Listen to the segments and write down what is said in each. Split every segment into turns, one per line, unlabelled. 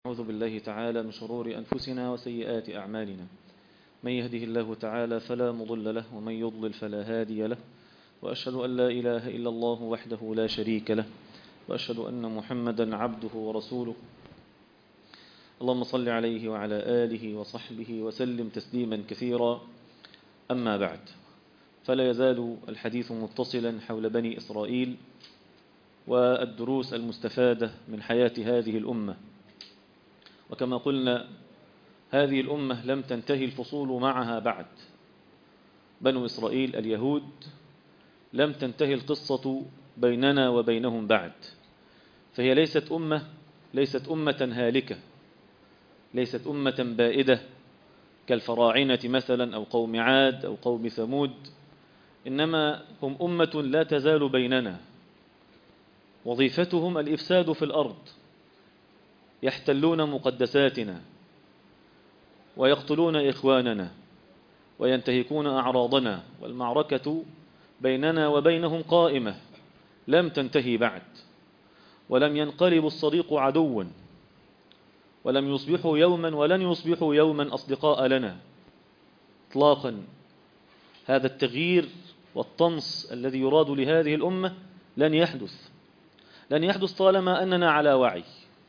أعوذ بالله تعالى من شرور أنفسنا وسيئات أعمالنا من يهده الله تعالى فلا مضل له ومن يضلل فلا هادي له وأشهد أن لا إله إلا الله وحده لا شريك له وأشهد أن محمدا عبده ورسوله اللهم صل عليه وعلى آله وصحبه وسلم تسليما كثيرا أما بعد فلا يزال الحديث متصلا حول بني إسرائيل والدروس المستفادة من حياة هذه الأمة وكما قلنا هذه الأمة لم تنتهي الفصول معها بعد بنو إسرائيل اليهود لم تنتهي القصة بيننا وبينهم بعد فهي ليست أمة ليست أمة هالكة ليست أمة بائدة كالفراعنة مثلا أو قوم عاد أو قوم ثمود إنما هم أمة لا تزال بيننا وظيفتهم الإفساد في الأرض يحتلون مقدساتنا ويقتلون إخواننا وينتهكون أعراضنا والمعركة بيننا وبينهم قائمة لم تنتهي بعد ولم ينقلب الصديق عدوا ولم يصبحوا يوما ولن يصبحوا يوما أصدقاء لنا اطلاقا هذا التغيير والطمس الذي يراد لهذه الأمة لن يحدث لن يحدث طالما أننا على وعي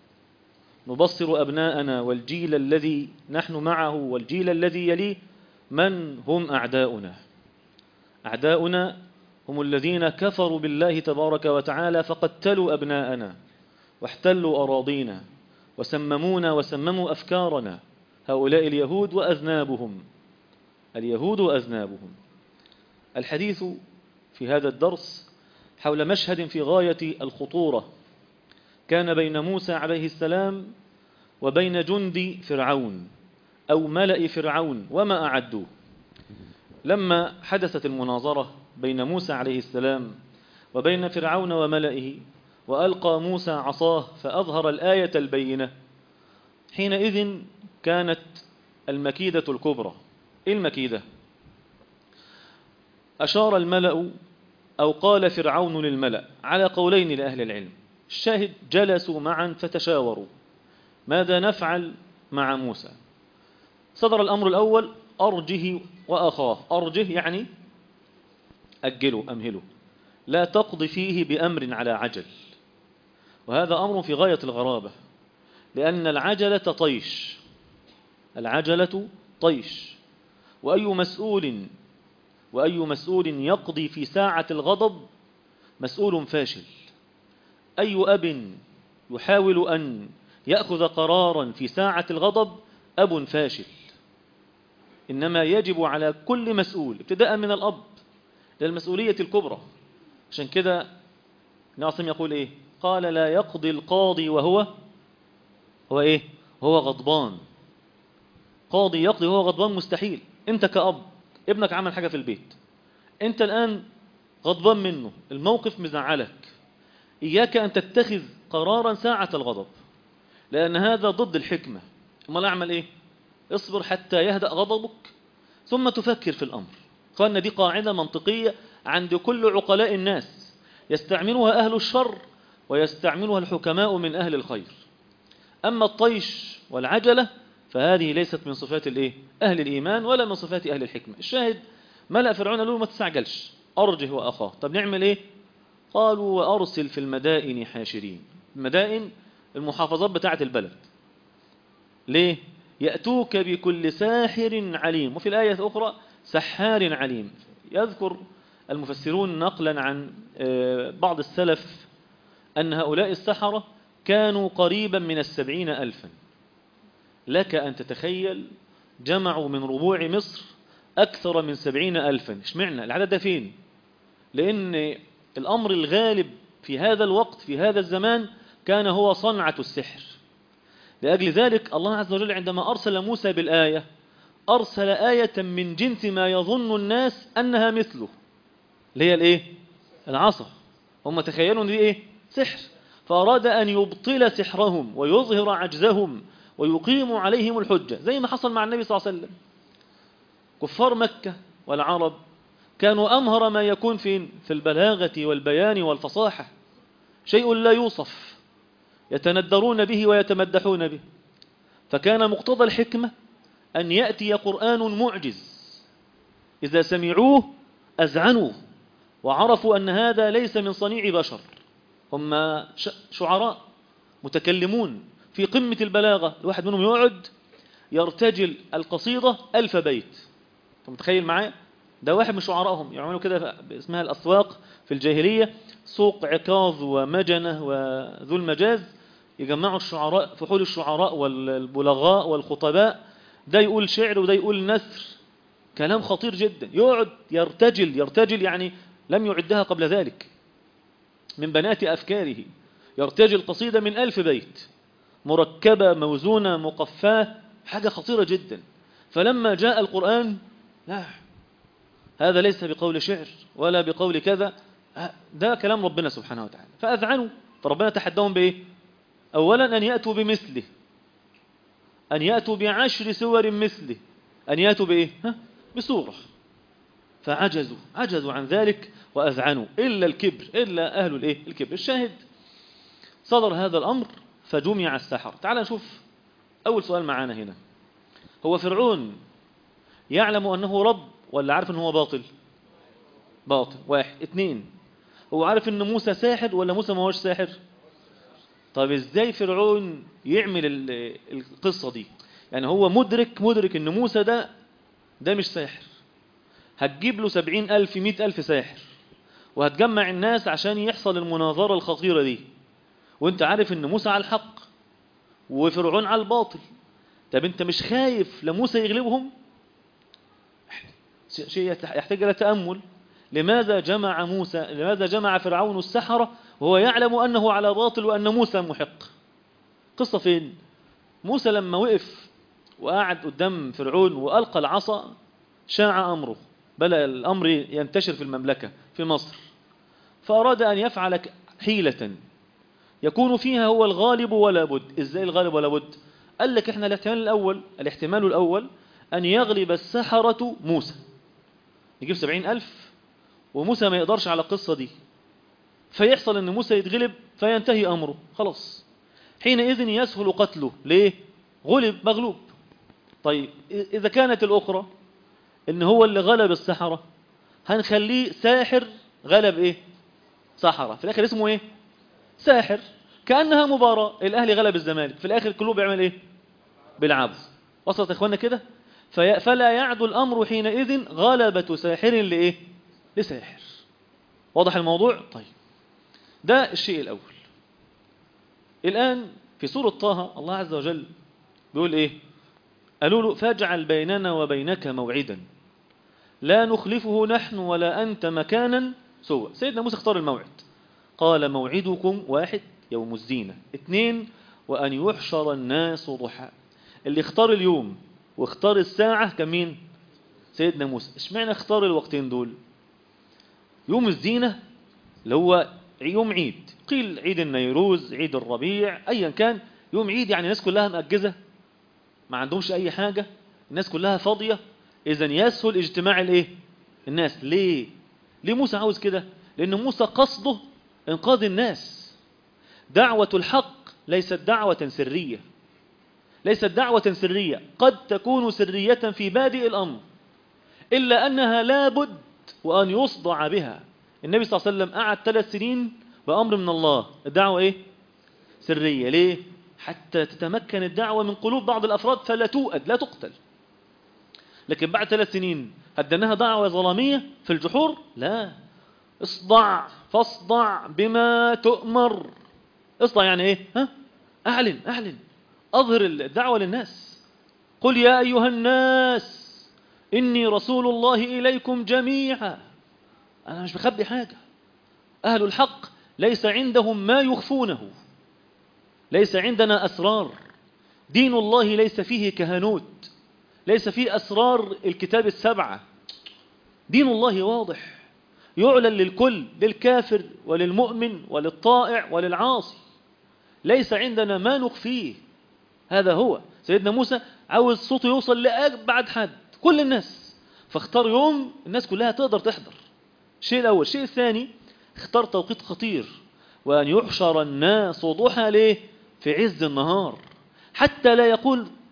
نبصر أبناءنا والجيل الذي نحن معه والجيل الذي يليه من هم أعداؤنا أعداؤنا هم الذين كفروا بالله تبارك وتعالى فقتلوا أبناءنا واحتلوا أراضينا وسممونا وسمموا أفكارنا هؤلاء اليهود وأذنابهم اليهود وأذنابهم الحديث في هذا الدرس حول مشهد في غاية الخطورة كان بين موسى عليه السلام وبين جند فرعون أو ملأ فرعون وما أعدوه لما حدثت المناظرة بين موسى عليه السلام وبين فرعون وملئه وألقى موسى عصاه فأظهر الآية البينة حينئذ كانت المكيدة الكبرى إيه المكيدة أشار الملأ أو قال فرعون للملأ على قولين لأهل العلم الشاهد جلسوا معا فتشاوروا ماذا نفعل مع موسى صدر الأمر الأول أرجه وأخاه أرجه يعني أجله أمهله لا تقضي فيه بأمر على عجل وهذا أمر في غاية الغرابة لأن العجلة طيش العجلة طيش وأي مسؤول وأي مسؤول يقضي في ساعة الغضب مسؤول فاشل أي أب يحاول أن يأخذ قرارا في ساعة الغضب أب فاشل إنما يجب على كل مسؤول ابتداء من الأب للمسؤولية الكبرى عشان كده ناصم يقول إيه قال لا يقضي القاضي وهو هو إيه هو غضبان قاضي يقضي وهو غضبان مستحيل أنت كأب ابنك عمل حاجة في البيت أنت الآن غضبان منه الموقف مزعلك إياك أن تتخذ قرارا ساعة الغضب لأن هذا ضد الحكمة أما لا أعمل إيه اصبر حتى يهدأ غضبك ثم تفكر في الأمر قالنا دي قاعدة منطقية عند كل عقلاء الناس يستعملها أهل الشر ويستعملها الحكماء من أهل الخير أما الطيش والعجلة فهذه ليست من صفات الإيه؟ أهل الإيمان ولا من صفات أهل الحكمة الشاهد ملأ فرعون له ما تستعجلش أرجه وأخاه طب نعمل إيه قالوا وأرسل في المدائن حاشرين المدائن المحافظات بتاعة البلد ليه يأتوك بكل ساحر عليم وفي الآية الأخرى سحار عليم يذكر المفسرون نقلا عن بعض السلف أن هؤلاء السحرة كانوا قريبا من السبعين ألفا لك أن تتخيل جمعوا من ربوع مصر أكثر من سبعين ألفا اشمعنا العدد ده فين لأن الأمر الغالب في هذا الوقت في هذا الزمان كان هو صنعة السحر لأجل ذلك الله عز وجل عندما أرسل موسى بالآية أرسل آية من جنس ما يظن الناس أنها مثله اللي هي الإيه؟ العصا هم تخيلوا أن دي إيه؟ سحر فأراد أن يبطل سحرهم ويظهر عجزهم ويقيم عليهم الحجة زي ما حصل مع النبي صلى الله عليه وسلم كفار مكة والعرب كانوا أمهر ما يكون فين في البلاغة والبيان والفصاحة شيء لا يوصف يتندرون به ويتمدحون به فكان مقتضى الحكمة أن يأتي قرآن معجز إذا سمعوه أذعنوا وعرفوا أن هذا ليس من صنيع بشر هم شعراء متكلمون في قمة البلاغة الواحد منهم يقعد يرتجل القصيدة ألف بيت أنت متخيل معايا ده واحد من شعرائهم يعملوا كده اسمها الأسواق في الجاهلية سوق عكاظ ومجنة وذو المجاز يجمعوا الشعراء فحول الشعراء والبلغاء والخطباء ده يقول شعر وده يقول نثر كلام خطير جدا يقعد يرتجل يرتجل يعني لم يعدها قبل ذلك من بنات أفكاره يرتجل قصيدة من ألف بيت مركبة موزونة مقفاة حاجة خطيرة جدا فلما جاء القرآن لا هذا ليس بقول شعر ولا بقول كذا ده كلام ربنا سبحانه وتعالى فأذعنوا فربنا تحدهم بإيه أولا أن يأتوا بمثله أن يأتوا بعشر سور مثله أن يأتوا بإيه ها؟ بسورة فعجزوا عجزوا عن ذلك وأذعنوا إلا الكبر إلا أهل الإيه الكبر الشاهد صدر هذا الأمر فجمع السحر تعال نشوف أول سؤال معانا هنا هو فرعون يعلم أنه رب ولا عارف أنه باطل باطل واحد اثنين هو عارف أن موسى ساحر ولا موسى ما هوش ساحر طيب ازاي فرعون يعمل القصة دي يعني هو مدرك مدرك ان موسى ده ده مش ساحر هتجيب له سبعين ألف مئة ألف ساحر وهتجمع الناس عشان يحصل المناظرة الخطيرة دي وانت عارف ان موسى على الحق وفرعون على الباطل طب انت مش خايف لموسى يغلبهم شيء يحتاج الى تأمل لماذا جمع موسى لماذا جمع فرعون السحرة وهو يعلم أنه على باطل وأن موسى محق قصة فين موسى لما وقف وقعد قدام فرعون وألقى العصا شاع أمره بدأ الأمر ينتشر في المملكة في مصر فأراد أن يفعل حيلة يكون فيها هو الغالب ولا بد إزاي الغالب ولا بد قال لك إحنا الاحتمال الأول الاحتمال الأول أن يغلب السحرة موسى يجيب سبعين ألف وموسى ما يقدرش على القصة دي فيحصل أن موسى يتغلب فينتهي أمره خلاص حينئذ يسهل قتله ليه غلب مغلوب طيب إذا كانت الأخرى إن هو اللي غلب السحرة هنخليه ساحر غلب إيه سحرة في الآخر اسمه إيه ساحر كأنها مباراة الأهلي غلب الزمالك في الآخر كله بيعمل إيه بالعبد وصلت إخواننا كده فلا يعدو الأمر حينئذ غلبة ساحر لإيه لساحر واضح الموضوع طيب ده الشيء الأول الآن في سورة طه الله عز وجل بيقول إيه قالوا له فاجعل بيننا وبينك موعدا لا نخلفه نحن ولا أنت مكانا سوى سيدنا موسى اختار الموعد قال موعدكم واحد يوم الزينة اثنين وأن يحشر الناس ضحى اللي اختار اليوم واختار الساعة كمين سيدنا موسى اشمعنى اختار الوقتين دول يوم الزينة اللي هو يوم عيد قيل عيد النيروز عيد الربيع أيا كان يوم عيد يعني الناس كلها مأجزة ما عندهمش أي حاجة الناس كلها فاضية إذا يسهل اجتماع الايه الناس ليه ليه موسى عاوز كده لأن موسى قصده إنقاذ الناس دعوة الحق ليست دعوة سرية ليست دعوة سرية قد تكون سرية في بادئ الأمر إلا أنها لابد وأن يصدع بها النبي صلى الله عليه وسلم قعد ثلاث سنين بأمر من الله الدعوة إيه؟ سرية ليه؟ حتى تتمكن الدعوة من قلوب بعض الأفراد فلا توأد لا تقتل لكن بعد ثلاث سنين أدناها دعوة ظلامية في الجحور لا اصدع فاصدع بما تؤمر اصدع يعني ايه ها اعلن اعلن اظهر الدعوة للناس قل يا ايها الناس اني رسول الله اليكم جميعا انا مش بخبي حاجة اهل الحق ليس عندهم ما يخفونه ليس عندنا اسرار دين الله ليس فيه كهنوت ليس فيه اسرار الكتاب السبعة دين الله واضح يعلن للكل للكافر وللمؤمن وللطائع وللعاصي ليس عندنا ما نخفيه هذا هو سيدنا موسى عاوز صوته يوصل لأبعد حد كل الناس فاختار يوم الناس كلها تقدر تحضر الشيء الأول الشيء الثاني اختار توقيت خطير وأن يحشر الناس ضحى ليه في عز النهار حتى لا يقول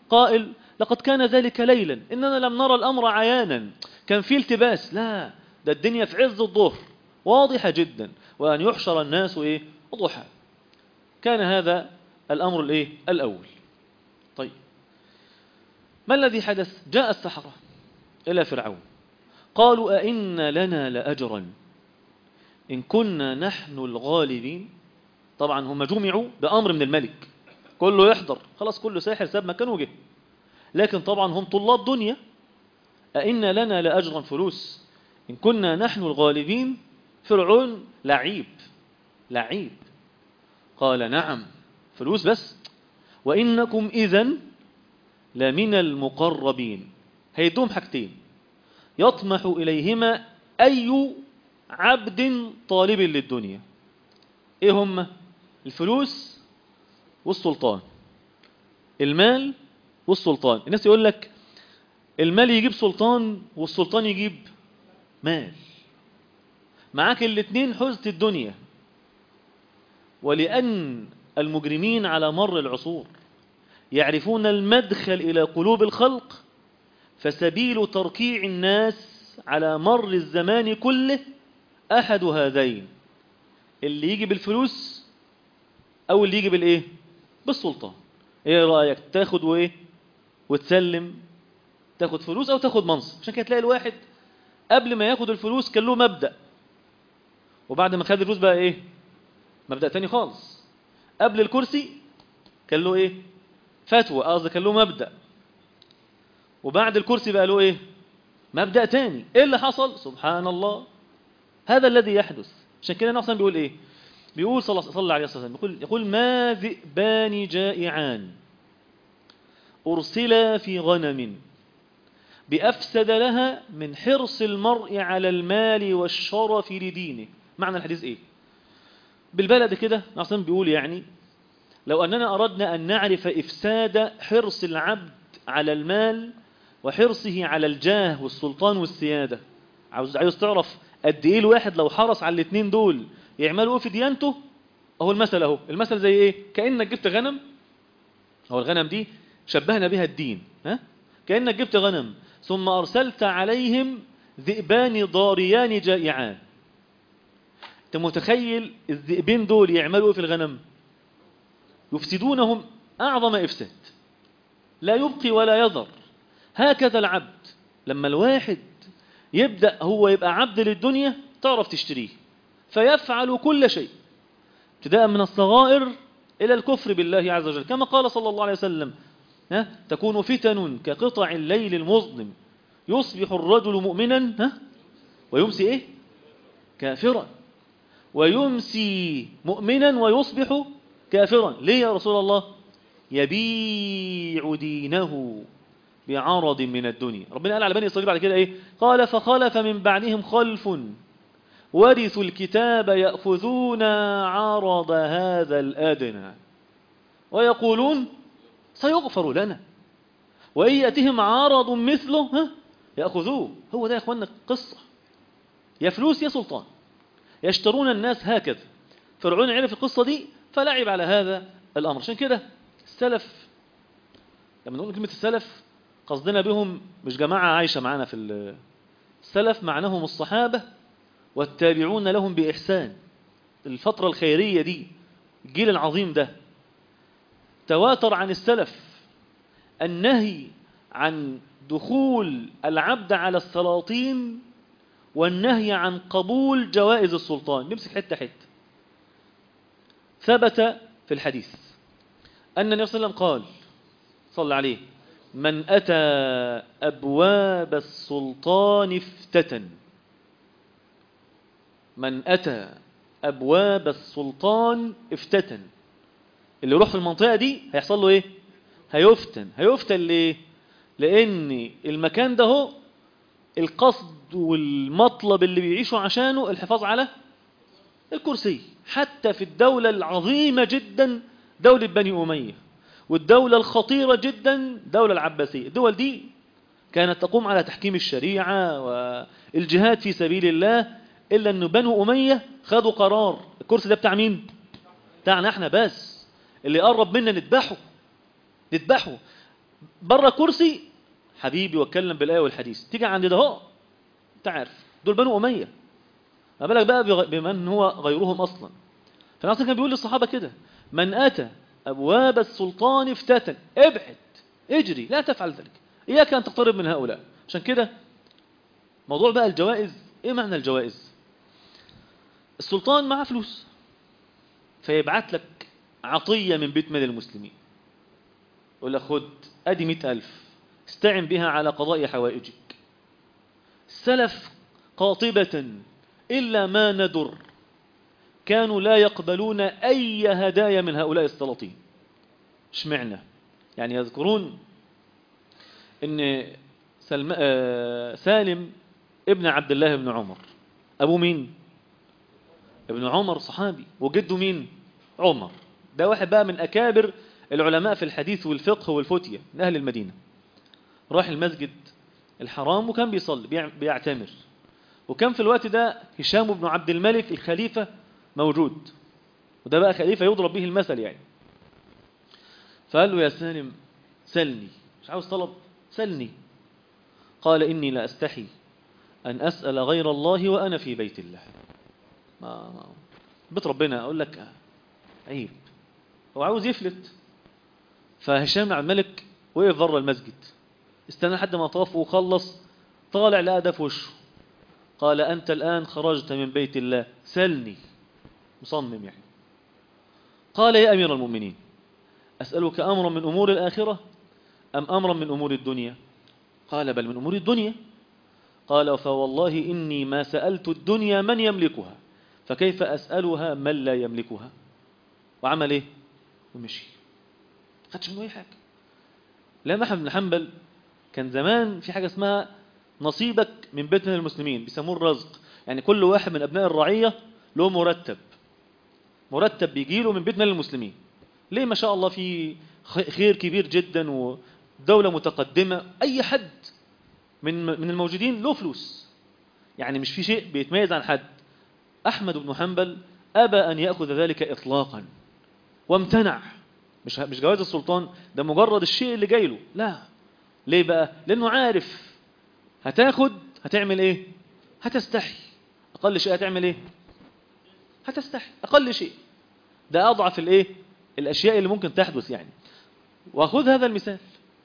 قائل لقد كان ذلك ليلا إننا لم نرى الأمر عيانا كان في التباس لا ده الدنيا في عز الظهر واضحة جدا وأن يحشر الناس إيه ضحى كان هذا الأمر الإيه الأول طيب ما الذي حدث جاء السحرة إلى فرعون قالوا أئن لنا لأجرا إن كنا نحن الغالبين طبعا هم جمعوا بأمر من الملك كله يحضر خلاص كله ساحر ساب مكانه وجه لكن طبعا هم طلاب دنيا أئن لنا لأجرا فلوس إن كنا نحن الغالبين فرعون لعيب لعيب قال نعم فلوس بس وإنكم إذن لمن المقربين هيدوم حاجتين يطمح إليهما أي عبد طالب للدنيا إيه هم الفلوس والسلطان المال والسلطان الناس يقول لك المال يجيب سلطان والسلطان يجيب مال معاك الاتنين حزت الدنيا ولأن المجرمين على مر العصور يعرفون المدخل إلى قلوب الخلق فسبيل تركيع الناس على مر الزمان كله أحد هذين اللي يجي بالفلوس أو اللي يجي بالإيه بالسلطان إيه رأيك تاخد وإيه وتسلم تاخد فلوس أو تاخد منصب عشان كده تلاقي الواحد قبل ما ياخد الفلوس كان له مبدأ وبعد ما خد الفلوس بقى إيه مبدأ تاني خالص قبل الكرسي كان له إيه فتوى قصدي كان له مبدأ وبعد الكرسي بقى له إيه مبدأ تاني إيه اللي حصل سبحان الله هذا الذي يحدث عشان كده نصلا بيقول إيه بيقول صلى الله عليه وسلم يقول, يقول ما ذئبان جائعان أرسلا في غنم بأفسد لها من حرص المرء على المال والشرف لدينه معنى الحديث إيه بالبلد كده نصلا بيقول يعني لو أننا أردنا أن نعرف إفساد حرص العبد على المال وحرصه على الجاه والسلطان والسيادة عاوز عاوز تعرف قد ايه الواحد لو حرص على الاثنين دول يعملوا ايه في ديانته اهو المثل اهو المثل زي ايه كانك جبت غنم هو الغنم دي شبهنا بها الدين ها كانك جبت غنم ثم ارسلت عليهم ذئبان ضاريان جائعان انت متخيل الذئبين دول يعملوا ايه في الغنم يفسدونهم اعظم افساد لا يبقي ولا يذر هكذا العبد لما الواحد يبدأ هو يبقى عبد للدنيا تعرف تشتريه فيفعل كل شيء ابتداء من الصغائر إلى الكفر بالله عز وجل كما قال صلى الله عليه وسلم ها تكون فتن كقطع الليل المظلم يصبح الرجل مؤمنا ها ويمسي إيه كافرا ويمسي مؤمنا ويصبح كافرا ليه يا رسول الله يبيع دينه بعرض من الدنيا ربنا قال على بني إسرائيل بعد كده إيه قال فخلف من بعدهم خلف ورثوا الكتاب يأخذون عرض هذا الأدنى ويقولون سيغفر لنا وإن يأتهم عرض مثله ها يأخذوه هو ده يا أخوانا قصة يا فلوس يا سلطان يشترون الناس هكذا فرعون عرف القصة دي فلعب على هذا الأمر عشان كده السلف لما نقول كلمة السلف قصدنا بهم مش جماعة عايشة معانا في السلف معناهم الصحابة والتابعون لهم بإحسان الفترة الخيرية دي الجيل العظيم ده تواتر عن السلف النهي عن دخول العبد على السلاطين والنهي عن قبول جوائز السلطان نمسك حتة حتة ثبت في الحديث أن النبي صلى الله عليه وسلم قال صلى عليه من أتى أبواب السلطان افتتن من أتى أبواب السلطان افتتن اللي يروح في المنطقة دي هيحصل له إيه هيفتن هيفتن ليه لأن المكان ده هو القصد والمطلب اللي بيعيشوا عشانه الحفاظ على الكرسي حتى في الدولة العظيمة جدا دولة بني أمية والدولة الخطيرة جدا دولة العباسية الدول دي كانت تقوم على تحكيم الشريعة والجهاد في سبيل الله إلا أن بنو أمية خدوا قرار الكرسي ده بتاع مين؟ بتاعنا احنا بس اللي قرب منا نذبحه نذبحه بره كرسي حبيبي واتكلم بالآية والحديث تيجي عند ده هو انت عارف دول بنو أمية ما بالك بقى بغ- بمن هو غيرهم أصلا فالناس كان بيقول للصحابة كده من أتى أبواب السلطان افتتن ابعد اجري لا تفعل ذلك إياك أن تقترب من هؤلاء عشان كده موضوع بقى الجوائز إيه معنى الجوائز السلطان معاه فلوس فيبعت لك عطية من بيت مال المسلمين يقول لك خد أدي مئة ألف استعن بها على قضاء حوائجك السلف قاطبة إلا ما ندر كانوا لا يقبلون أي هدايا من هؤلاء السلاطين اشمعنى يعني يذكرون ان سلم... آه، سالم ابن عبد الله بن عمر أبو مين ابن عمر صحابي وجده مين عمر ده واحد بقى من أكابر العلماء في الحديث والفقه والفتية من أهل المدينة راح المسجد الحرام وكان بيصلي بيع- بيعتمر وكان في الوقت ده هشام بن عبد الملك الخليفة موجود وده بقى خليفة يضرب به المثل يعني فقال له يا سالم سلني مش عاوز طلب سلني قال إني لا أستحي أن أسأل غير الله وأنا في بيت الله ما ما بيت ربنا أقول لك عيب هو عاوز يفلت فهشام بن عبد الملك وقف بره المسجد استنى لحد ما طاف وخلص طالع لقى ده في وشه قال أنت الآن خرجت من بيت الله سلني مصمم يعني قال يا أمير المؤمنين أسألك أمرا من أمور الآخرة أم أمرا من أمور الدنيا قال بل من أمور الدنيا قال فوالله إني ما سألت الدنيا من يملكها فكيف أسألها من لا يملكها وعمل إيه ومشي خدش منه أي حاجة لا أحمد بن حنبل كان زمان في حاجة اسمها نصيبك من بيت من المسلمين بيسموه الرزق يعني كل واحد من أبناء الرعية له مرتب مرتب بيجيله من بيت من المسلمين ليه ما شاء الله في خ- خير كبير جدا ودولة متقدمة أي حد من من الموجودين له فلوس يعني مش في شيء بيتميز عن حد أحمد بن حنبل أبى أن يأخذ ذلك إطلاقا وامتنع مش مش جواز السلطان ده مجرد الشيء اللي جاي له لا ليه بقى لأنه عارف هتاخد هتعمل ايه هتستحي أقل شيء هتعمل ايه هتستحي أقل شيء ده أضعف الايه الأشياء اللي ممكن تحدث يعني وخذ هذا المثال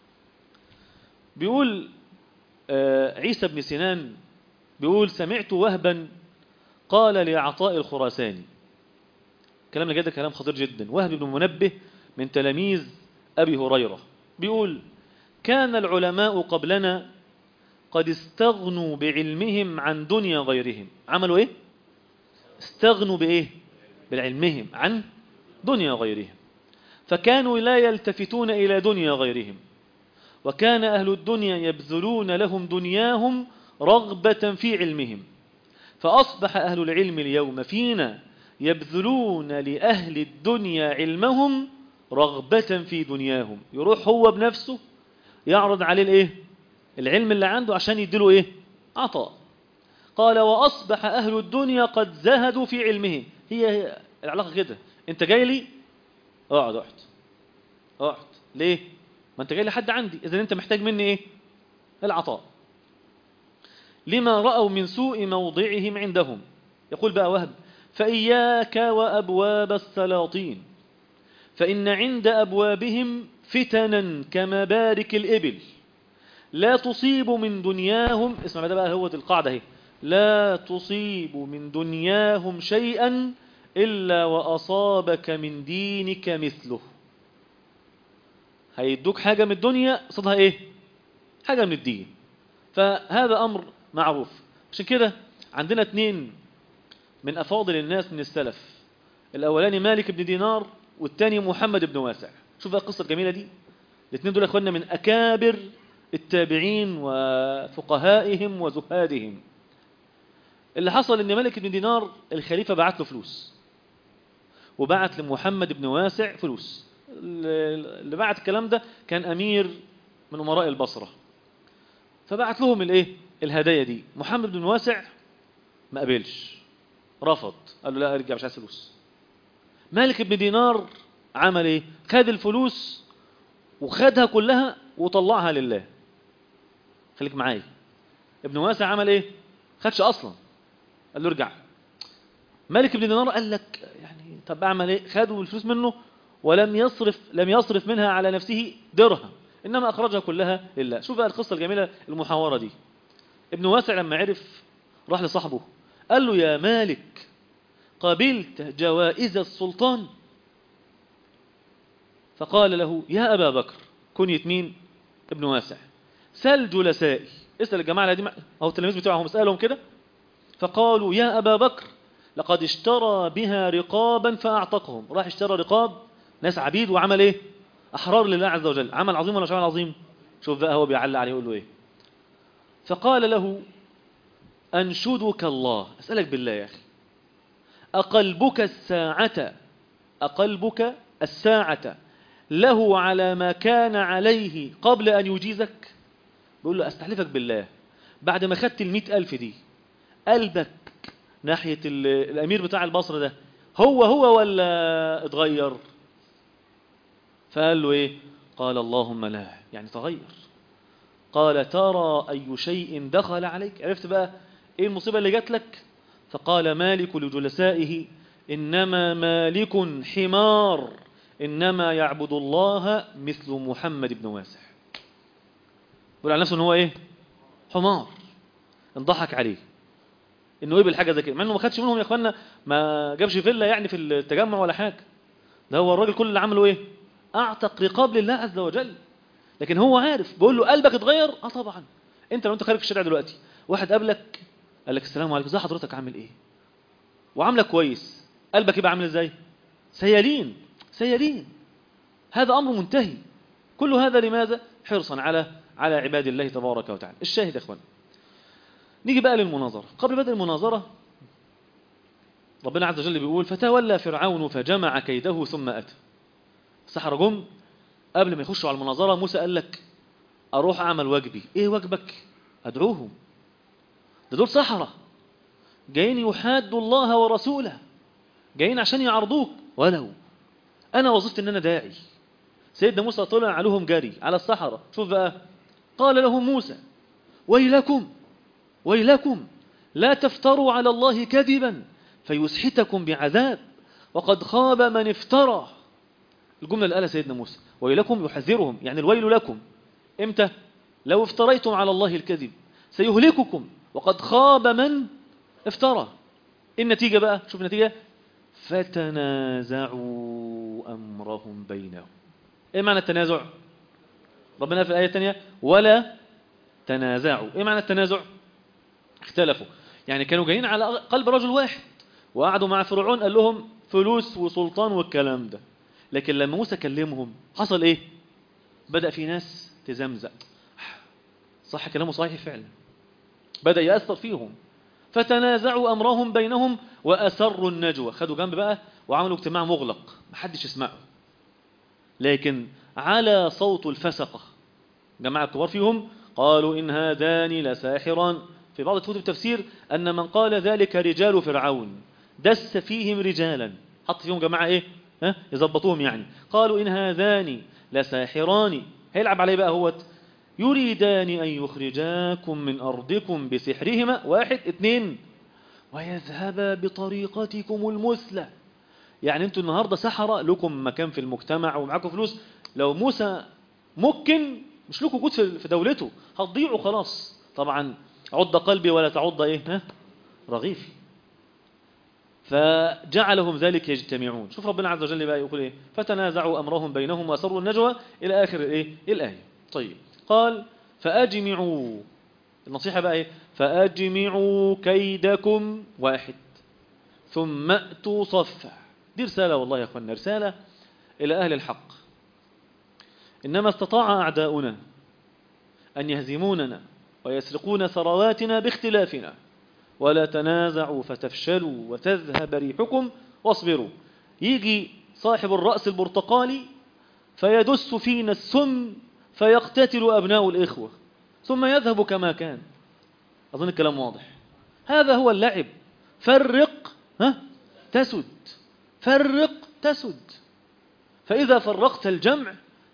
بيقول آه، عيسى بن سنان بيقول سمعت وهبا قال لعطاء الخراساني كلام اللي ده كلام خطير جدا وهب بن منبه من تلاميذ أبي هريرة بيقول كان العلماء قبلنا قد استغنوا بعلمهم عن دنيا غيرهم عملوا ايه استغنوا بايه بعلمهم عن دنيا غيرهم فكانوا لا يلتفتون إلى دنيا غيرهم وكان أهل الدنيا يبذلون لهم دنياهم رغبة في علمهم فأصبح أهل العلم اليوم فينا يبذلون لأهل الدنيا علمهم رغبة في دنياهم يروح هو بنفسه يعرض عليه الايه العلم اللي عنده عشان يديله ايه عطاء قال وأصبح أهل الدنيا قد زهدوا في علمهم هي هي العلاقة كده انت جاي لي اقعد اقعد اقعد ليه ما انت جاي لحد عندي اذا انت محتاج مني ايه العطاء لما رأوا من سوء موضعهم عندهم يقول بقى وهب فإياك وأبواب السلاطين فإن عند أبوابهم فتنا كمبارك الإبل لا تصيب من دنياهم اسمع ده بقى هو دي القاعدة اهي لا تصيب من دنياهم شيئا إلا وأصابك من دينك مثله هيدوك حاجة من الدنيا قصدها ايه حاجة من الدين فهذا أمر معروف عشان كده عندنا اتنين من أفاضل الناس من السلف الأولاني مالك بن دينار والتاني محمد بن واسع شوف بقى القصة الجميلة دي الاثنين دول اخواننا من أكابر التابعين وفقهائهم وزهادهم اللي حصل ان مالك بن دينار الخليفة بعت له فلوس وبعت لمحمد بن واسع فلوس اللي بعت الكلام ده كان أمير من أمراء البصرة فبعت لهم الايه الهدايا دي محمد بن واسع ما قبلش رفض قال له لا ارجع مش عايز فلوس مالك بن دينار عمل ايه خد الفلوس وخدها كلها وطلعها لله خليك معايا ابن واسع عمل ايه خدش اصلا قال له ارجع مالك بن دينار قال لك يعني طب اعمل ايه خدوا الفلوس منه ولم يصرف لم يصرف منها على نفسه درهم انما اخرجها كلها لله شوف بقى القصه الجميله المحاوره دي ابن واسع لما عرف راح لصاحبه قال له يا مالك قبلت جوائز السلطان فقال له يا أبا بكر كنية مين ابن واسع سل جلسائي اسأل الجماعة دي أو التلاميذ بتوعهم اسألهم كده فقالوا يا أبا بكر لقد اشترى بها رقابا فأعتقهم راح اشترى رقاب ناس عبيد وعمل ايه أحرار لله عز وجل عمل عظيم ولا مش عمل عظيم شوف بقى هو بيعلق عليه يقول له ايه فقال له أنشدك الله أسألك بالله يا أخي أقلبك الساعة أقلبك الساعة له على ما كان عليه قبل أن يجيزك بيقول له أستحلفك بالله بعد ما خدت المئة ألف دي قلبك ناحية الأمير بتاع البصرة ده هو هو ولا اتغير فقال له إيه قال اللهم لا يعني تغير قال ترى أي شيء دخل عليك عرفت بقى إيه المصيبة اللي جات لك فقال مالك لجلسائه إنما مالك حمار إنما يعبد الله مثل محمد بن واسع يقول على نفسه إن هو إيه حمار انضحك عليه إنه إيه بالحاجة زي كده مع إنه ما خدش منهم يا إخوانا ما جابش فيلا يعني في التجمع ولا حاجة ده هو الراجل كل اللي عمله إيه أعتق رقاب لله عز وجل لكن هو عارف بيقول له قلبك اتغير اه طبعا انت لو انت خارج في الشارع دلوقتي واحد قابلك قال لك السلام عليكم ازي حضرتك عامل ايه وعاملك كويس قلبك يبقى عامل ازاي سيالين سيالين هذا امر منتهي كل هذا لماذا حرصا على على عباد الله تبارك وتعالى الشاهد يا اخوان نيجي بقى للمناظره قبل بدء المناظره ربنا عز وجل بيقول فتولى فرعون فجمع كيده ثم اتى السحرة جم قبل ما يخشوا على المناظرة موسى قال لك أروح أعمل واجبي إيه واجبك أدعوهم ده دول سحرة جايين يحادوا الله ورسوله جايين عشان يعرضوك ولو أنا وظيفتي إن أنا داعي سيدنا موسى طلع عليهم جري على السحرة شوف بقى قال لهم موسى ويلكم ويلكم لا تفتروا على الله كذبا فيسحتكم بعذاب وقد خاب من افترى الجملة اللي قالها سيدنا موسى ويلكم يحذرهم يعني الويل لكم امتى لو افتريتم على الله الكذب سيهلككم وقد خاب من افترى النتيجة بقى شوف النتيجة فتنازعوا أمرهم بينهم ايه معنى التنازع ربنا في الآية الثانية ولا تنازعوا ايه معنى التنازع اختلفوا يعني كانوا جايين على قلب رجل واحد وقعدوا مع فرعون قال لهم فلوس وسلطان والكلام ده لكن لما موسى كلمهم حصل ايه بدأ في ناس تزمزق صح كلامه صحيح فعلا بدأ يأثر فيهم فتنازعوا أمرهم بينهم وأسروا النجوى خدوا جنب بقى وعملوا اجتماع مغلق محدش يسمعه لكن على صوت الفسقة جماعة الكبار فيهم قالوا إن هذان لساحران في بعض كتب التفسير أن من قال ذلك رجال فرعون دس فيهم رجالا حط فيهم جماعة إيه ها يظبطوهم يعني قالوا إن هذان لساحران هيلعب عليه بقى هوت يريدان أن يخرجاكم من أرضكم بسحرهما واحد اثنين ويذهبا بطريقتكم المثلى يعني انتوا النهاردة سحرة لكم مكان في المجتمع ومعاكم فلوس لو موسى ممكن مش لكم وجود في دولته هتضيعوا خلاص طبعا عض قلبي ولا تعض ايه ها رغيفي فجعلهم ذلك يجتمعون شوف ربنا عز وجل بقى يقول ايه فتنازعوا امرهم بينهم واسروا النجوى الى اخر الايه الايه طيب قال فاجمعوا النصيحه بقى ايه فاجمعوا كيدكم واحد ثم اتوا صفا دي رساله والله يا اخوانا رساله الى اهل الحق انما استطاع اعداؤنا ان يهزموننا ويسرقون ثرواتنا باختلافنا ولا تنازعوا فتفشلوا وتذهب ريحكم واصبروا يجي صاحب الرأس البرتقالي فيدس فينا السم فيقتتل أبناء الإخوة ثم يذهب كما كان أظن الكلام واضح هذا هو اللعب فرق ها تسد فرق تسد فإذا فرقت الجمع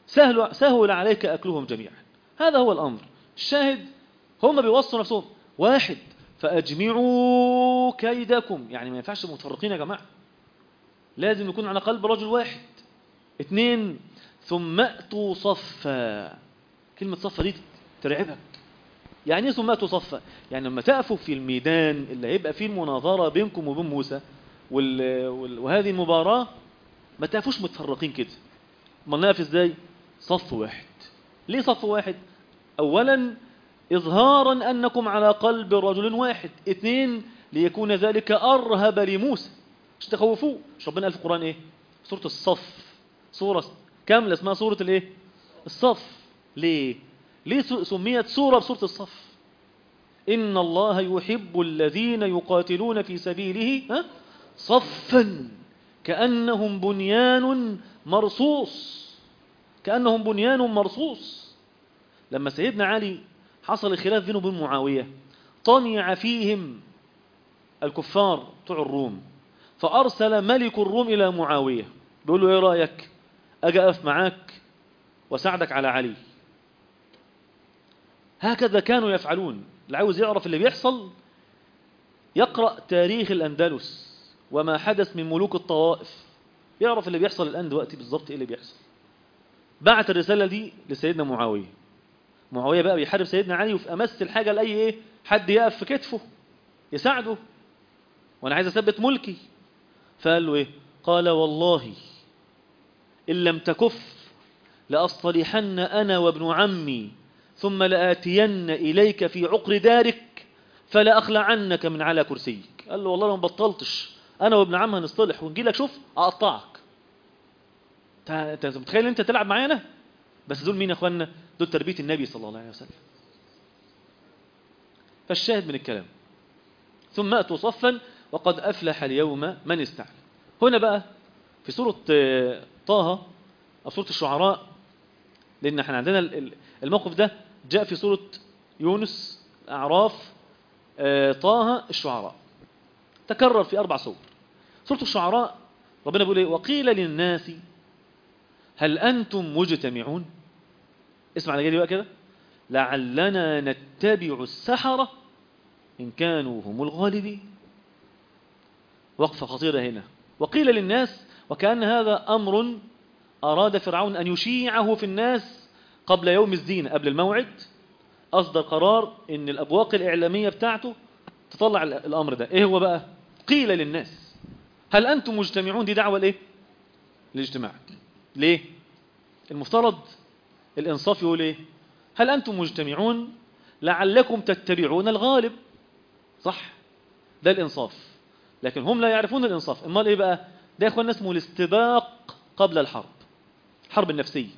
سهل, سهل عليك أكلهم جميعا هذا هو الأمر الشاهد هم بيوصوا نفسهم واحد فأجمعوا كيدكم يعني ما ينفعش متفرقين يا جماعة لازم يكون على قلب رجل واحد اثنين ثم أتوا صفا كلمة صفا دي ترعبك يعني ايه ثم أتوا صفا يعني لما تقفوا في الميدان اللي هيبقى فيه المناظرة بينكم وبين موسى وال... وال... وهذه المباراة ما تقفوش متفرقين كده ما نقف ازاي صف واحد ليه صف واحد اولا اظهارا انكم على قلب رجل واحد اثنين ليكون ذلك ارهب لموسى مش تخوفوه مش ربنا قال في القرآن ايه سورة الصف سورة كاملة اسمها سورة الايه الصف ليه ليه سميت سورة بسورة الصف إن الله يحب الذين يقاتلون في سبيله ها؟ صفا كأنهم بنيان مرصوص كأنهم بنيان مرصوص لما سيدنا علي حصل الخلاف بينه وبين معاوية طمع فيهم الكفار بتوع الروم فأرسل ملك الروم إلى معاوية بيقول له إيه رأيك أجي أقف معاك وساعدك على علي هكذا كانوا يفعلون اللي عاوز يعرف اللي بيحصل يقرأ تاريخ الأندلس وما حدث من ملوك الطوائف يعرف اللي بيحصل الآن دلوقتي بالظبط إيه اللي بيحصل بعت الرسالة دي لسيدنا معاوية معاوية بقى بيحارب سيدنا علي وفي أمس الحاجة لأي إيه حد يقف في كتفه يساعده وأنا عايز أثبت ملكي فقال له إيه قال والله إن لم تكف لأصطلحن أنا وابن عمي ثم لآتين إليك في عقر دارك فلأخلعنك من على كرسيك قال له والله لو ما بطلتش أنا وابن عم هنصطلح ونجي لك شوف أقطعك انت متخيل انت تلعب معانا بس دول مين يا اخوانا دول تربية النبي صلى الله عليه وسلم فالشاهد من الكلام ثم أتوا صفا وقد أفلح اليوم من استعلى هنا بقى في سورة طه أو سورة الشعراء لأن احنا عندنا الموقف ده جاء في سورة يونس أعراف طه الشعراء تكرر في أربع سور سورة الشعراء ربنا بيقول ايه وقيل للناس هل أنتم مجتمعون اسمع على جدي بقى كده لعلنا نتبع السحرة إن كانوا هم الغالبين وقفة خطيرة هنا وقيل للناس وكأن هذا أمر أراد فرعون أن يشيعه في الناس قبل يوم الزينة قبل الموعد أصدر قرار أن الأبواق الإعلامية بتاعته تطلع الأمر ده إيه هو بقى قيل للناس هل أنتم مجتمعون دي دعوة لإيه الاجتماع ليه المفترض الإنصاف يقول إيه هل أنتم مجتمعون لعلكم تتبعون الغالب صح ده الإنصاف لكن هم لا يعرفون الإنصاف امال إيه بقى ده يا أخوان اسمه الاستباق قبل الحرب الحرب النفسية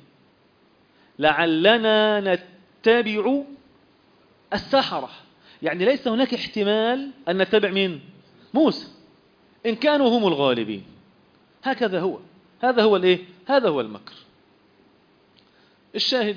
لعلنا نتبع السحرة يعني ليس هناك احتمال أن نتبع مين موسى إن كانوا هم الغالبين هكذا هو هذا هو الايه هذا هو المكر الشاهد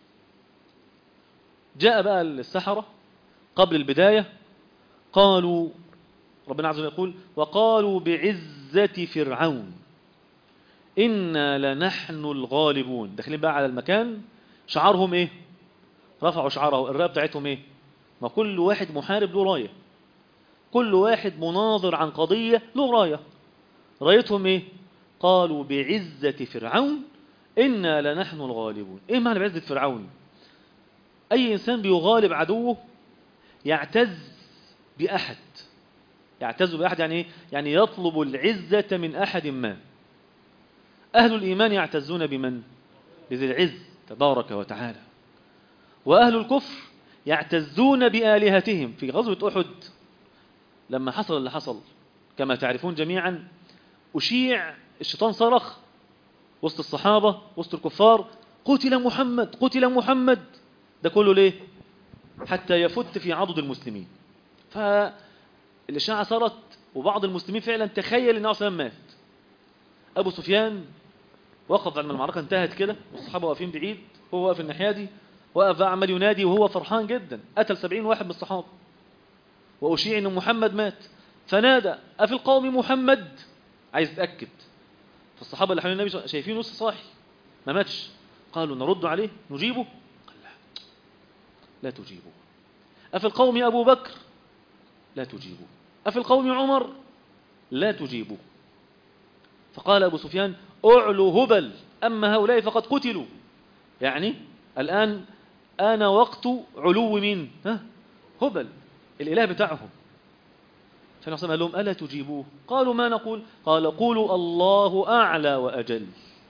جاء بقى السحرة قبل البداية قالوا ربنا عز وجل يقول وقالوا بعزة فرعون إنا لنحن الغالبون داخلين بقى على المكان شعارهم ايه رفعوا شعاره الرأى بتاعتهم ايه ما كل واحد محارب له راية كل واحد مناظر عن قضية له راية رايتهم ايه قالوا بعزة فرعون إنا لنحن الغالبون إيه معنى بعزة فرعون أي إنسان بيغالب عدوه يعتز بأحد يعتز بأحد يعني إيه؟ يعني يطلب العزة من أحد ما أهل الإيمان يعتزون بمن بذي العز تبارك وتعالى وأهل الكفر يعتزون بآلهتهم في غزوة أحد لما حصل اللي حصل كما تعرفون جميعا أشيع الشيطان صرخ وسط الصحابة وسط الكفار قتل محمد قتل محمد ده كله ليه حتى يفت في عضد المسلمين فالإشاعة صارت وبعض المسلمين فعلا تخيل أنه سلام مات أبو سفيان وقف بعد ما المعركة انتهت كده والصحابة واقفين بعيد هو واقف الناحية دي وقف عمال ينادي وهو فرحان جدا قتل سبعين واحد من الصحابة وأشيع أن محمد مات فنادى أفي القوم محمد عايز يتأكد فالصحابة اللي حوالين النبي شايفين نص صاحي ما ماتش قالوا نرد عليه نجيبه قال لا لا تجيبه أفي القوم أبو بكر لا تجيبه أفي القوم عمر لا تجيبه فقال أبو سفيان أعلو هبل أما هؤلاء فقد قتلوا يعني الآن أنا وقت علو مين ها هبل الإله بتاعهم فالنبي صلى الله عليه وسلم قال لهم ألا تجيبوه قالوا ما نقول قال قولوا الله أعلى وأجل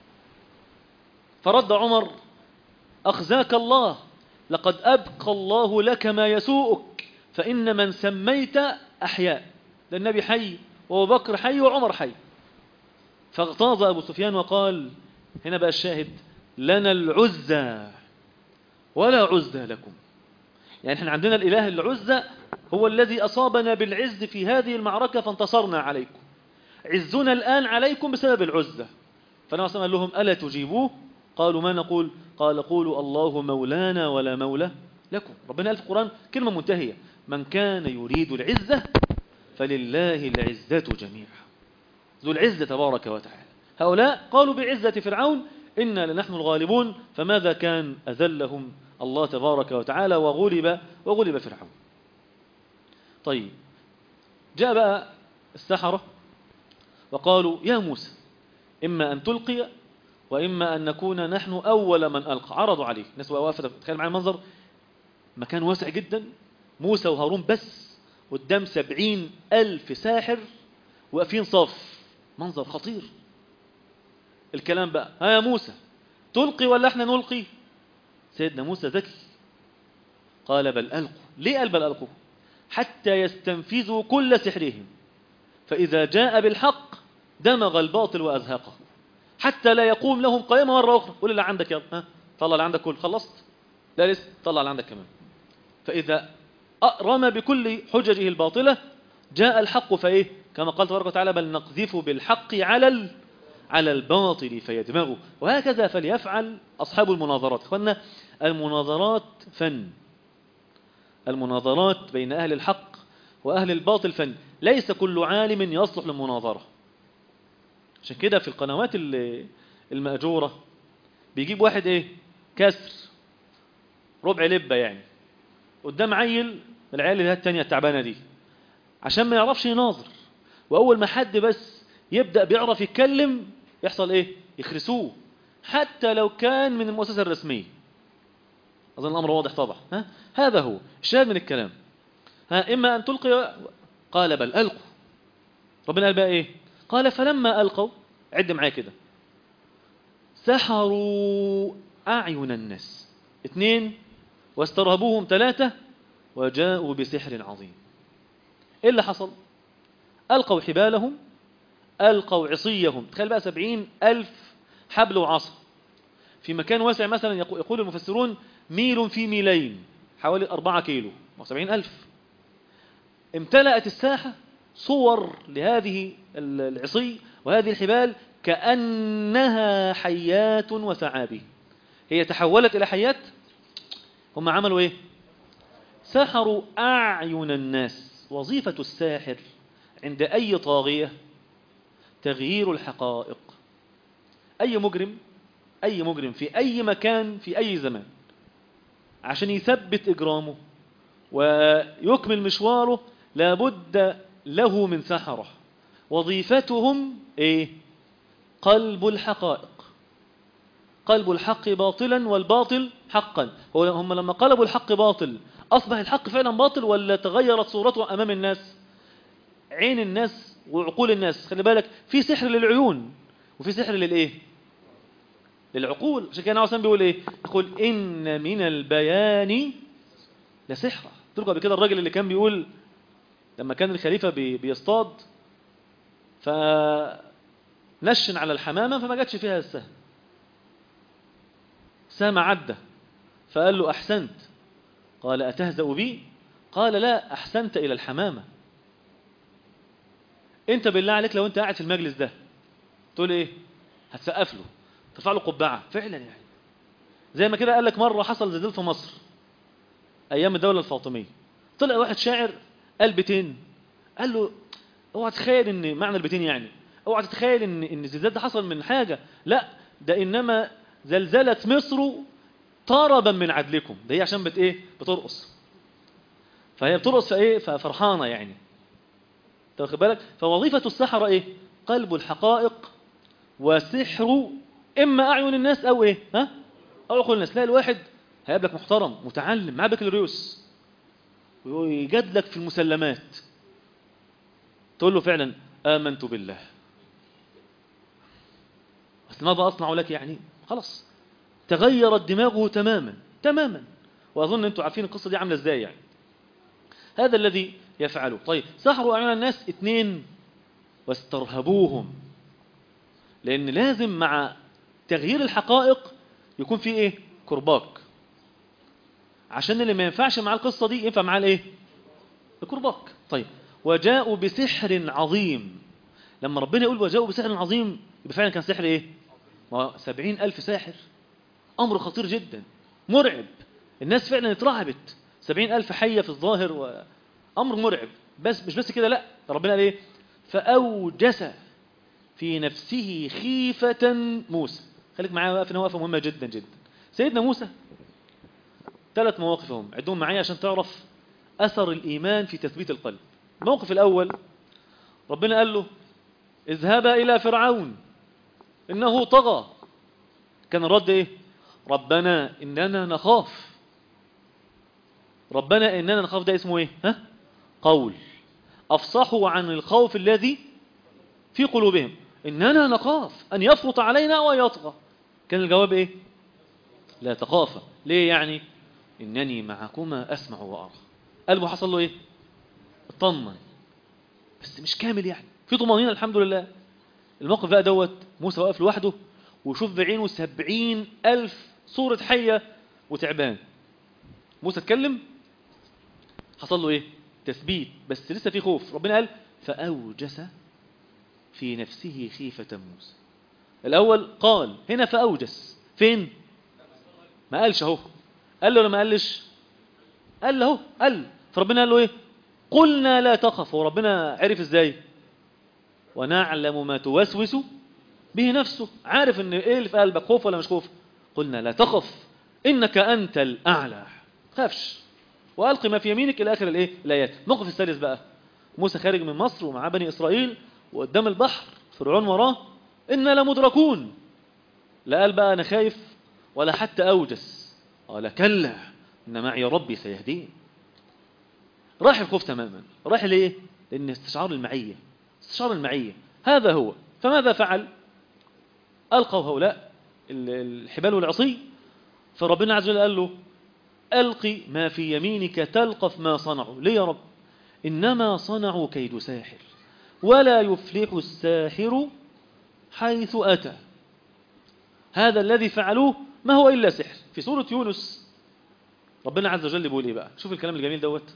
فرد عمر أخزاك الله لقد أبقى الله لك ما يسوءك فإن من سميت أحياء ده النبي حي وأبو بكر حي وعمر حي فاغتاظ أبو سفيان وقال هنا بقى الشاهد لنا العزى ولا عزى لكم يعني احنا عندنا الإله العزى هو الذي أصابنا بالعز في هذه المعركة فانتصرنا عليكم عزنا الآن عليكم بسبب العزة فالنبي صلى الله عليه وسلم لهم ألا تجيبوه قالوا ما نقول قال قولوا الله مولانا ولا مولى لكم ربنا قال في القرآن كلمة منتهية من كان يريد العزة فلله العزة جميعا ذو العزة تبارك وتعالى هؤلاء قالوا بعزة فرعون إنا لنحن الغالبون فماذا كان أذلهم الله تبارك وتعالى وغلب وغلب فرعون طيب جاء بقى السحرة وقالوا يا موسى إما أن تلقي وإما أن نكون نحن أول من ألقى عرضوا عليه الناس وقفت تخيل معي المنظر مكان واسع جدا موسى وهارون بس قدام سبعين ألف ساحر واقفين صف منظر خطير الكلام بقى ها يا موسى تلقي ولا احنا نلقي سيدنا موسى ذكي قال بل ألقوا ليه قال بل ألقوا حتى يستنفذوا كل سحرهم فإذا جاء بالحق دمغ الباطل وأزهقه حتى لا يقوم لهم قيامة مرة أخرى قول اللي عندك يلا ها طلع اللي عندك كل خلصت لا لسه طلع اللي عندك كمان فإذا رمى بكل حججه الباطلة جاء الحق فإيه كما قال تبارك وتعالى بل نقذف بالحق على ال... على الباطل فيدمغه وهكذا فليفعل أصحاب المناظرات إخوانا المناظرات فن المناظرات بين أهل الحق وأهل الباطل فن ليس كل عالم يصلح للمناظرة عشان كده في القنوات المأجورة بيجيب واحد ايه كسر ربع لبة يعني قدام عيل من العيال اللي هي التانية التعبانة دي عشان ما يعرفش يناظر وأول ما حد بس يبدأ بيعرف يتكلم يحصل ايه يخرسوه حتى لو كان من المؤسسة الرسمية أظن الأمر واضح طبعا ها؟ هذا هو الشاهد من الكلام ها إما أن تلقي قال بل ألقوا ربنا قال بقى إيه قال فلما ألقوا عد معايا كده سحروا أعين الناس اثنين واسترهبوهم ثلاثة وجاءوا بسحر عظيم إيه اللي حصل ألقوا حبالهم ألقوا عصيهم تخيل بقى سبعين ألف حبل وعصا في مكان واسع مثلا يقول المفسرون ميل في ميلين حوالي أربعة كيلو وسبعين ألف امتلأت الساحة صور لهذه العصي وهذه الحبال كأنها حيات وثعابين هي تحولت إلى حيات هم عملوا إيه سحروا أعين الناس وظيفة الساحر عند أي طاغية تغيير الحقائق أي مجرم أي مجرم في أي مكان في أي زمان عشان يثبت إجرامه ويكمل مشواره لابد له من سحرة وظيفتهم إيه؟ قلب الحقائق قلب الحق باطلا والباطل حقا هو هم لما قلبوا الحق باطل أصبح الحق فعلا باطل ولا تغيرت صورته أمام الناس عين الناس وعقول الناس خلي بالك في سحر للعيون وفي سحر للإيه للعقول عشان كده عاوز بيقول ايه يقول ان من البيان لسحرة تلقى بكده الراجل اللي كان بيقول لما كان الخليفة بي بيصطاد فنشن على الحمامة فما جاتش فيها السهم سهم عدى فقال له أحسنت قال أتهزأ بي قال لا أحسنت إلى الحمامة أنت بالله عليك لو أنت قاعد في المجلس ده تقول إيه هتسقف له ترفع له قبعة فعلا يعني زي ما كده قال لك مرة حصل زلزال في مصر أيام الدولة الفاطمية طلع واحد شاعر قال بيتين قال له اوعى تتخيل ان معنى البيتين يعني اوعى تتخيل ان ان الزلزال ده حصل من حاجة لا ده انما زلزلت مصر طربا من عدلكم ده هي عشان بت ايه بترقص فهي بترقص فايه ففرحانه يعني انت واخد بالك فوظيفه السحره ايه قلب الحقائق وسحر اما اعين الناس او ايه ها او عقول الناس تلاقي الواحد هيقابلك محترم متعلم معاه بكالوريوس ويجادلك في المسلمات تقول له فعلا آمنت بالله بس ماذا أصنع لك يعني خلاص تغيرت دماغه تماما تماما وأظن أنتم عارفين القصة دي عاملة إزاي يعني هذا الذي يفعله طيب سحروا أعين الناس اثنين واسترهبوهم لأن لازم مع تغيير الحقائق يكون في إيه كرباك عشان اللي ما ينفعش مع القصة دي ينفع معاه الإيه الكرباك طيب وجاءوا بسحر عظيم لما ربنا يقول وجاءوا بسحر عظيم يبقى فعلا كان سحر ايه ما سبعين ألف ساحر أمر خطير جدا مرعب الناس فعلا اترعبت سبعين ألف حية في الظاهر وأمر مرعب بس مش بس كده لا ربنا قال ايه فأوجس في نفسه خيفة موسى خليك معايا واقف هنا وقفة مهمة جدا جدا سيدنا موسى ثلاث مواقف هم عدهم معايا عشان تعرف أثر الإيمان في تثبيت القلب الموقف الأول ربنا قال له اذهبا إلى فرعون إنه طغى كان الرد إيه ربنا إننا نخاف ربنا إننا نخاف ده اسمه إيه ها؟ قول أفصحوا عن الخوف الذي في قلوبهم إننا نخاف أن يفرط علينا ويطغى كان الجواب إيه لا تخافا ليه يعني إنني معكما أسمع وأرى قلبه حصل له إيه اطمن بس مش كامل يعني في طمانينة الحمد لله الموقف بقى دوت موسى واقف لوحده وشوف بعينه سبعين ألف صورة حية وتعبان موسى اتكلم حصل له ايه تثبيت بس لسه في خوف ربنا قال فأوجس في نفسه خيفة موسى الأول قال هنا فأوجس فين ما قالش اهو قال له ولا ما قالش قال له اهو قال فربنا قال له ايه قلنا لا تخف وربنا عرف ازاي ونعلم ما توسوس به نفسه عارف ان ايه اللي في قلبك خوف ولا مش خوف قلنا لا تخف انك انت الاعلى خافش والقي ما في يمينك الى اخر الايه الايات الموقف الثالث بقى موسى خارج من مصر ومع بني اسرائيل وقدام البحر فرعون وراه انا لمدركون لا قال بقى انا خايف ولا حتى اوجس قال كلا ان معي ربي سيهدين راح الخوف تماما راح ليه لان استشعار المعيه استشعار المعيه هذا هو فماذا فعل القوا هؤلاء الحبال والعصي فربنا عز وجل قال له القي ما في يمينك تلقف ما صنعوا ليه يا رب انما صنعوا كيد ساحر ولا يفلح الساحر حيث اتى هذا الذي فعلوه ما هو الا سحر في سوره يونس ربنا عز وجل بيقول ايه بقى شوف الكلام الجميل دوت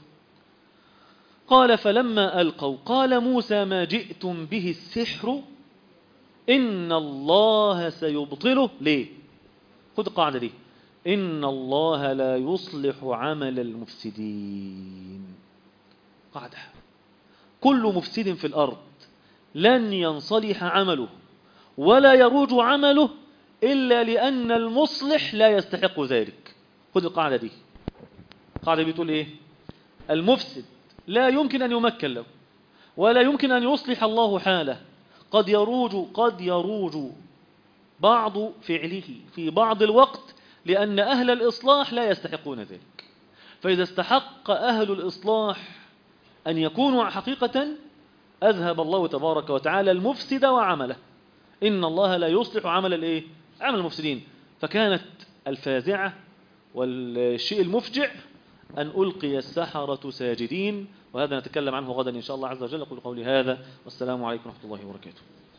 قال فلما ألقوا قال موسى ما جئتم به السحر إن الله سيبطله ليه خد القاعدة دي إن الله لا يصلح عمل المفسدين قاعدة كل مفسد في الأرض لن ينصلح عمله ولا يروج عمله إلا لأن المصلح لا يستحق ذلك خد القاعدة دي القاعدة بتقول إيه المفسد لا يمكن أن يمكن له ولا يمكن أن يصلح الله حاله قد يروج قد يروج بعض فعله في بعض الوقت لأن أهل الإصلاح لا يستحقون ذلك فإذا استحق أهل الإصلاح أن يكونوا حقيقة أذهب الله تبارك وتعالى المفسد وعمله إن الله لا يصلح عمل الإيه؟ عمل المفسدين فكانت الفازعة والشيء المفجع أن ألقي السحرة ساجدين وهذا نتكلم عنه غدا إن شاء الله عز وجل أقول قولي هذا والسلام عليكم ورحمة الله وبركاته